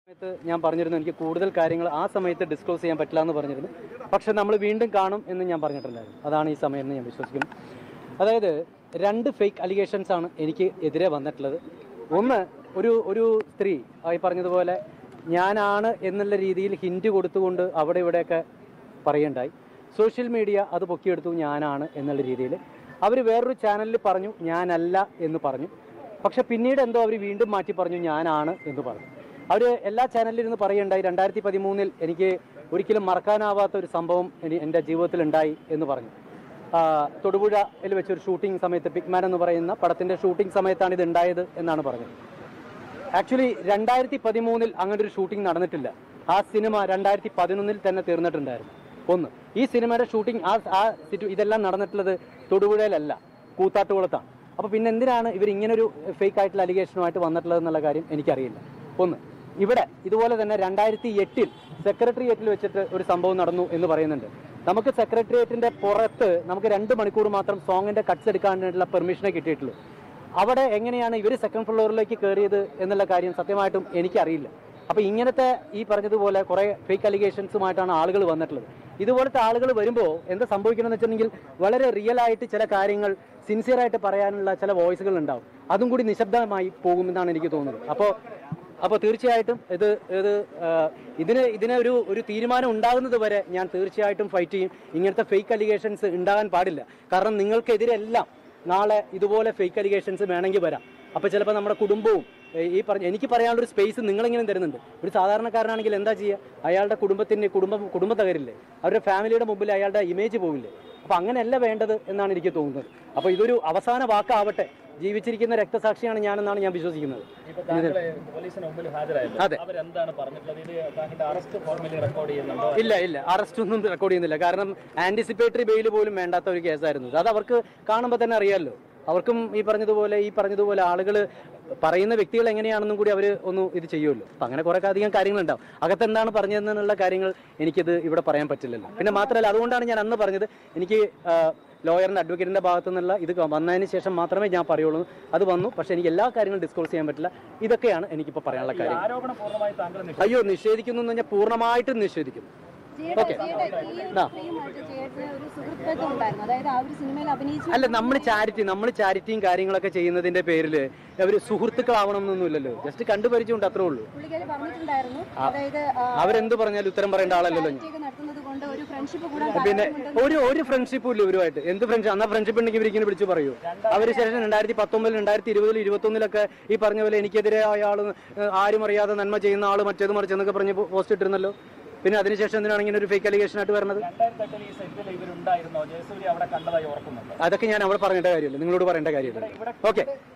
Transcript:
സമയത്ത് ഞാൻ പറഞ്ഞിരുന്നു എനിക്ക് കൂടുതൽ കാര്യങ്ങൾ ആ സമയത്ത് ഡിസ്ക്ലോസ് ചെയ്യാൻ പറ്റില്ല എന്ന് പറഞ്ഞിരുന്നു പക്ഷെ നമ്മൾ വീണ്ടും കാണും എന്ന് ഞാൻ പറഞ്ഞിട്ടുണ്ടായിരുന്നു അതാണ് ഈ സമയം എന്ന് ഞാൻ വിശ്വസിക്കുന്നു അതായത് രണ്ട് ഫേക്ക് അലിഗേഷൻസ് ആണ് എനിക്ക് എതിരെ വന്നിട്ടുള്ളത് ഒന്ന് ഒരു ഒരു സ്ത്രീ ആ ഈ പറഞ്ഞതുപോലെ ഞാനാണ് എന്നുള്ള രീതിയിൽ ഹിൻഡ് കൊടുത്തുകൊണ്ട് അവിടെ ഇവിടെയൊക്കെ പറയുണ്ടായി സോഷ്യൽ മീഡിയ അത് പൊക്കിയെടുത്തു ഞാനാണ് എന്നുള്ള രീതിയിൽ അവർ വേറൊരു ചാനലിൽ പറഞ്ഞു ഞാനല്ല എന്ന് പറഞ്ഞു പക്ഷെ പിന്നീട് എന്തോ അവർ വീണ്ടും മാറ്റി പറഞ്ഞു ഞാനാണ് എന്ന് പറഞ്ഞു അവർ എല്ലാ ചാനലിൽ ഇരുന്ന് പറയുണ്ടായി രണ്ടായിരത്തി പതിമൂന്നിൽ എനിക്ക് ഒരിക്കലും മറക്കാനാവാത്ത ഒരു സംഭവം എനി- എൻ്റെ ജീവിതത്തിൽ ഉണ്ടായി എന്ന് പറഞ്ഞു ആ, തൊടുപുഴയിൽ വെച്ചൊരു ഷൂട്ടിംഗ് സമയത്ത് പിക്മാൻ എന്ന് പറയുന്ന പടത്തിൻ്റെ ഷൂട്ടിംഗ് സമയത്താണ് ഇത് ഉണ്ടായത് എന്നാണ് പറഞ്ഞത് ആക്ച്വലി രണ്ടായിരത്തി പതിമൂന്നിൽ അങ്ങനെ ഒരു ഷൂട്ടിംഗ് നടന്നിട്ടില്ല ആ സിനിമ രണ്ടായിരത്തി പതിനൊന്നിൽ തന്നെ തീർന്നിട്ടുണ്ടായിരുന്നു ഒന്ന് ഈ സിനിമയുടെ ഷൂട്ടിംഗ് ആ ആ സിറ്റു ഇതെല്ലാം നടന്നിട്ടുള്ളത് തൊടുപുഴയിലല്ല കൂത്താട്ടുകുളത്താണ് അപ്പോൾ പിന്നെ എന്തിനാണ് ഇവർ ഇങ്ങനൊരു ഫേക്ക് ആയിട്ടുള്ള അലിഗേഷനുമായിട്ട് വന്നിട്ടുള്ളത് എന്നുള്ള കാര്യം എനിക്കറിയില്ല ഒന്ന് ഇവിടെ ഇതുപോലെ തന്നെ രണ്ടായിരത്തി എട്ടിൽ സെക്രട്ടേറിയറ്റിൽ വെച്ചിട്ട് ഒരു സംഭവം നടന്നു എന്ന് പറയുന്നുണ്ട് നമുക്ക് സെക്രട്ടേറിയറ്റിന്റെ പുറത്ത് നമുക്ക് രണ്ട് മണിക്കൂർ മാത്രം സോങ്ങിന്റെ കട്ട്സ് എടുക്കാനുള്ള പെർമിഷനെ കിട്ടിയിട്ടുള്ളൂ അവിടെ എങ്ങനെയാണ് ഇവർ സെക്കൻഡ് ഫ്ലോറിലേക്ക് കയറിയത് എന്നുള്ള കാര്യം സത്യമായിട്ടും എനിക്കറിയില്ല അപ്പൊ ഇങ്ങനത്തെ ഈ പറഞ്ഞതുപോലെ കുറെ ഫേക്ക് അലിഗേഷൻസുമായിട്ടാണ് ആളുകൾ വന്നിട്ടുള്ളത് ഇതുപോലത്തെ ആളുകൾ വരുമ്പോൾ എന്താ സംഭവിക്കണമെന്ന് വെച്ചിട്ടുണ്ടെങ്കിൽ വളരെ റിയൽ ആയിട്ട് ചില കാര്യങ്ങൾ സിൻസിയർ ആയിട്ട് പറയാനുള്ള ചില വോയിസുകൾ ഉണ്ടാവും അതും കൂടി നിശബ്ദമായി പോകുമെന്നാണ് എനിക്ക് തോന്നുന്നത് അപ്പോൾ അപ്പോൾ തീർച്ചയായിട്ടും ഇത് ഇത് ആ, ഇതിന് ഇതിന് ഒരു ഒരു തീരുമാനം ഉണ്ടാകുന്നത് വരെ ഞാൻ തീർച്ചയായിട്ടും ഫൈറ്റ് ചെയ്യും ഇങ്ങനത്തെ ഫേക്ക് അലിഗേഷൻസ് ഉണ്ടാകാൻ പാടില്ല കാരണം നിങ്ങൾക്കെതിരെല്ലാം നാളെ ഇതുപോലെ ഫേക്ക് അലിഗേഷൻസ് വേണമെങ്കിൽ വരാം അപ്പോൾ ചിലപ്പോൾ നമ്മുടെ കുടുംബവും ഏ, ഈ പറഞ്ഞ എനിക്ക് പറയാനുള്ള ഒരു സ്പേസ് നിങ്ങളെങ്ങനെ തരുന്നുണ്ട് ഒരു സാധാരണക്കാരനാണെങ്കിൽ എന്താ ചെയ്യുക അയാളുടെ കുടുംബത്തിന് കുടുംബം കുടുംബം തകരില്ലേ അവരുടെ ഫാമിലിയുടെ മുമ്പിൽ അയാളുടെ ഇമേജ് പോകില്ലേ അപ്പോൾ അങ്ങനെയല്ല വേണ്ടത് എന്നാണ് എനിക്ക് തോന്നുന്നത് അപ്പോൾ ഇതൊരു അവസാന വാക്കാവട്ടെ ജീവിച്ചിരിക്കുന്ന രക്തസാക്ഷിയാണ് ഞാനെന്നാണ് ഞാൻ വിശ്വസിക്കുന്നത് ഇപ്പൊ താങ്കളെ പോലീസിന് മുമ്പിൽ ഹാജരായല്ലോ അതെ. അവരെന്താണ് പറഞ്ഞിട്ടുള്ളത് ഇത് താങ്കളുടെ അറസ്റ്റ് ഫോർമലി റെക്കോർഡ് ചെയ്യുന്നുണ്ടോ ഇല്ല ഇല്ല അറസ്റ്റ് ഒന്നും റെക്കോർഡ് ചെയ്യുന്നില്ല കാരണം ആന്റിസിപ്പേറ്ററി ബെയിൽ പോലും വേണ്ടാത്ത ഒരു കേസായിരുന്നു ഇത്. അത് അവർക്ക് കാണുമ്പോൾ തന്നെ അറിയാമല്ലോ അവർക്കും ഈ പറഞ്ഞതുപോലെ ഈ പറഞ്ഞതുപോലെ ആളുകൾ പറയുന്ന വ്യക്തികൾ എങ്ങനെയാണെന്നും കൂടി അവർ ഒന്ന് ഇത് ചെയ്യുമല്ലോ അപ്പം അങ്ങനെ കുറേ അധികം കാര്യങ്ങളുണ്ടാവും അകത്ത് എന്താണ് പറഞ്ഞതെന്നുള്ള കാര്യങ്ങൾ എനിക്കിത് ഇവിടെ പറയാൻ പറ്റില്ലല്ലോ പിന്നെ മാത്രമല്ല അതുകൊണ്ടാണ് ഞാൻ അന്ന് പറഞ്ഞത് എനിക്ക് ലോയറിൻ്റെ അഡ്വക്കേറ്റിൻ്റെ ഭാഗത്തു നിന്നുള്ള ഇത് വന്നതിന് ശേഷം മാത്രമേ ഞാൻ പറയുള്ളൂ അത് വന്നു പക്ഷേ എനിക്ക് എല്ലാ കാര്യങ്ങളും ഡിസ്കോസ് ചെയ്യാൻ പറ്റില്ല ഇതൊക്കെയാണ് എനിക്കിപ്പോൾ പറയാനുള്ള കാര്യം ആരോപണം പൂർണ്ണമായി താങ്കൾ നിഷേധിച്ചു. അയ്യോ നിഷേധിക്കുന്നു എന്ന് പറഞ്ഞാൽ പൂർണ്ണമായിട്ടും നിഷേധിക്കുന്നു ചേട്ടാ, ഓക്കെ. ചേട്ടാ, ഈ ഒരു ആ. സ്ത്രീയുമായിട്ട് ചേട്ടന് ഒരു സുഹൃത്ത് ബന്ധം ഉണ്ടായിരുന്നു അതായത് ആ ഒരു സിനിമയിൽ അഭിനയിച്ചു അല്ല നമ്മൾ ചാരിറ്റി നമ്മൾ ചാരിറ്റിയും കാര്യങ്ങളൊക്കെ ചെയ്യുന്നതിന്റെ പേരിൽ അവർ സുഹൃത്തുക്കളാവണം എന്നൊന്നുമില്ലല്ലോ ജസ്റ്റ് കണ്ടുപരിചയമുണ്ട് അത്രേ ഉള്ളൂ പുള്ളിക്കാരി പറഞ്ഞിട്ടുണ്ടായിരുന്നു അതായത് ആ, അവരെന്ത് പറഞ്ഞാലും ഉത്തരം പറയേണ്ട ആളല്ലല്ലോ ഞാൻ charity ഒക്കെ നടത്തുന്നത് കൊണ്ട് ഒരു ഫ്രണ്ട്ഷിപ്പ് കൂടാൻ പിന്നെ താല്പര്യമുണ്ടെന്ന് ഒരു ഒരു ഫ്രണ്ട്ഷിപ്പും ഇല്ല ഇവരുമായിട്ട് എന്ത് ഫ്രണ്ട്ഷിപ്പ് അന്നാ ഫ്രണ്ട്ഷിപ്പ് ഉണ്ടെങ്കിൽ ഇവരിങ്ങനെ വിളിച്ചു പറയൂ അവർ ശേഷം രണ്ടായിരത്തി പത്തൊമ്പതിൽ രണ്ടായിരത്തി ഇരുപതിൽ ഇരുപത്തൊന്നിലൊക്കെ ഈ പറഞ്ഞ പോലെ എനിക്കെതിരെ അയാൾ ആരും അറിയാതെ നന്മ ചെയ്യുന്ന ആൾ മറ്റേത് മറിച്ച് എന്നൊക്കെ പറഞ്ഞ് പോസ്റ്റ് ഇട്ടിരുന്നല്ലോ പിന്നെ അതിനുശേഷം എന്തിനാണ് ഇങ്ങനെ ഒരു ഫേക്ക് അലിഗേഷൻ ആയിട്ട് വരുന്നത് രണ്ടായിരത്തി എട്ടിൽ ഈ സെറ്റിൽ ഇവരുണ്ടായിരുന്നോ ജയസൂര്യ അവിടെ കണ്ടതായി ഓർക്കുന്നുണ്ടോ അതൊക്കെ ഞാൻ അവിടെ പറയേണ്ട കാര്യമല്ല നിങ്ങളോട് പറയേണ്ട കാര്യമില്ല ഓക്കെ